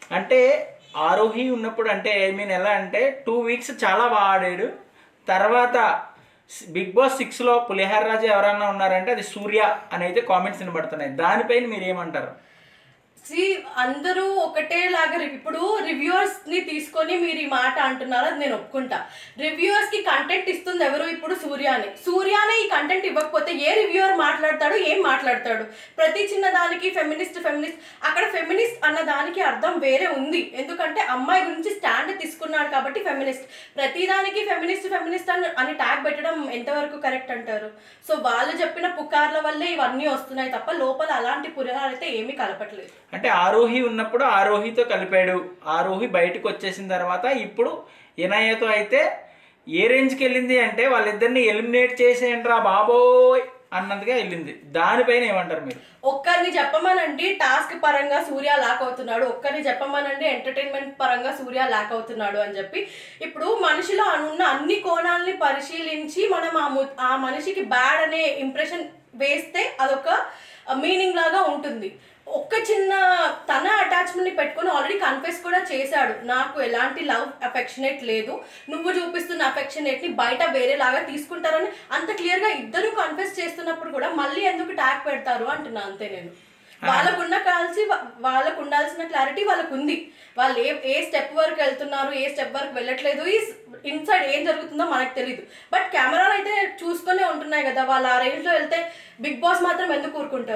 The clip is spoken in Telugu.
అంటే ఆరోహి ఉన్నప్పుడు అంటే ఐ మీన్ ఎలా అంటే టూ వీక్స్ చాలా బాగా ఆడాడు తర్వాత బిగ్ బాస్ సిక్స్లో పులిహార రాజు ఎవరన్నా ఉన్నారంటే అది సూర్య అని అయితే కామెంట్స్ వినబడుతున్నాయి దానిపైన మీరు ఏమంటారు సి అందరూ ఒకటేలాగా రి- ఇప్పుడు రివ్యూవర్స్ ని తీసుకొని మీరు ఈ మాట అంటున్నారు అది నేను ఒప్పుకుంటా రివ్యూవర్స్ కి కంటెంట్ ఇస్తుంది ఎవరు ఇప్పుడు సూర్యానే సూర్యానే ఈ కంటెంట్ ఇవ్వకపోతే ఏ రివ్యూవర్ మాట్లాడతాడు ఏం మాట్లాడతాడు ప్రతి చిన్న దానికి ఫెమినిస్ట్ ఫెమినిస్ట్ అక్కడ ఫెమినిస్ట్ అన్న దానికి అర్థం వేరే ఉంది ఎందుకంటే అమ్మాయి గురించి స్టాండ్ తీసుకున్నాడు కాబట్టి ఫెమినిస్ట్ ప్రతి దానికి ఫెమినిస్ట్ ఫెమినిస్ట్ అని అని ట్యాగ్ పెట్టడం ఎంతవరకు కరెక్ట్ అంటారు సో వాళ్ళు చెప్పిన పుకార్ల వల్లే ఇవన్నీ వస్తున్నాయి తప్ప లోపల అలాంటి పురాలు అయితే ఏమీ కలపట్లేదు అంటే ఆరోహి ఉన్నప్పుడు ఆరోహితో కలిపాడు ఆరోహి బయటకు వచ్చేసిన తర్వాత ఇప్పుడు ఇనయ్యతో అయితే ఏ రేంజ్కి వెళ్ళింది అంటే వాళ్ళిద్దరిని ఎలిమినేట్ చేసేయండిరా బాబోయ్ అన్నట్టుగా వెళ్ళింది దానిపైన ఏమంటారు మీరు ఒక్కరిని చెప్పమనండి టాస్క్ పరంగా సూర్య లాక్ అవుతున్నాడు ఒక్కరిని చెప్పమనండి ఎంటర్టైన్మెంట్ పరంగా సూర్య లాక్ అవుతున్నాడు అని చెప్పి ఇప్పుడు మనిషిలో ఉన్న అన్ని కోణాలని పరిశీలించి మనం ఆ ము- ఆ మనిషికి బ్యాడ్ అనే ఇంప్రెషన్ వేస్తే అదొక మీనింగ్ లాగా ఉంటుంది ఒక్క చిన్న తన అటాచ్మెంట్ ని పెట్టుకొని ఆల్రెడీ కన్ఫెస్ కూడా చేశాడు నాకు ఎలాంటి లవ్ అఫెక్షనేట్ లేదు నువ్వు చూపిస్తున్న అఫెక్షనేట్ ని బయట వేరేలాగా తీసుకుంటారని అంత క్లియర్ గా ఇద్దరు కన్ఫెస్ చేస్తున్నప్పుడు కూడా మళ్ళీ ఎందుకు ట్యాగ్ పెడతారు అంటున్నా అంతే నేను వాళ్ళకున్న కాల్సి వాళ్ళకు ఉండాల్సిన క్లారిటీ వాళ్ళకు ఉంది వాళ్ళు ఏ ఏ స్టెప్ వరకు వెళ్తున్నారు ఏ స్టెప్ వరకు వెళ్ళట్లేదు ఈ ఇన్సైడ్ ఏం జరుగుతుందో మనకు తెలియదు బట్ కెమెరాలు అయితే చూసుకునే ఉంటున్నాయి కదా వాళ్ళు ఆ రేంజ్ లో వెళ్తే బిగ్ బాస్ మాత్రం ఎందుకు ఊరుకుంటారు